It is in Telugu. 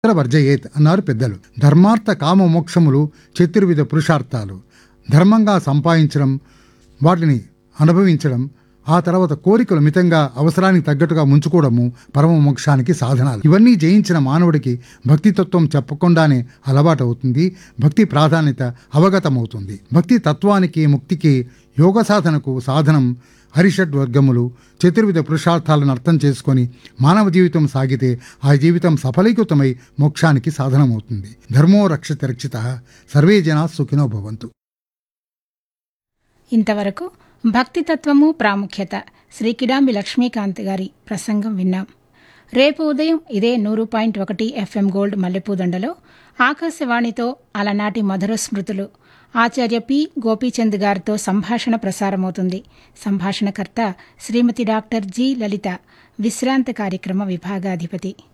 వర్జయేత్ అన్నారు పెద్దలు ధర్మార్థ కామ మోక్షములు చతుర్విధ పురుషార్థాలు ధర్మంగా సంపాదించడం వాటిని అనుభవించడం ఆ తర్వాత కోరికలు మితంగా అవసరానికి తగ్గట్టుగా ముంచుకోవడము పరమ మోక్షానికి సాధనాలు ఇవన్నీ జయించిన మానవుడికి భక్తితత్వం చెప్పకుండానే అలవాటు అవుతుంది భక్తి ప్రాధాన్యత అవగతమవుతుంది భక్తి తత్వానికి ముక్తికి యోగ సాధనకు సాధనం హరిషడ్ వర్గములు చతుర్విధ పురుషార్థాలను అర్థం చేసుకొని మానవ జీవితం సాగితే ఆ జీవితం సఫలీకృతమై మోక్షానికి సాధనమవుతుంది ధర్మో రక్షిత రక్షిత సర్వే జనా సుఖినో భవంతు ఇంతవరకు భక్తితత్వము ప్రాముఖ్యత శ్రీ కిడాంబి లక్ష్మీకాంత్ గారి ప్రసంగం విన్నాం రేపు ఉదయం ఇదే నూరు పాయింట్ ఒకటి ఎఫ్ఎం గోల్డ్ మల్లెపూదండలో ఆకాశవాణితో అలనాటి మధుర స్మృతులు ఆచార్య పి గోపీచంద్ గారితో సంభాషణ ప్రసారమవుతుంది సంభాషణకర్త శ్రీమతి డాక్టర్ జి లలిత విశ్రాంత కార్యక్రమ విభాగాధిపతి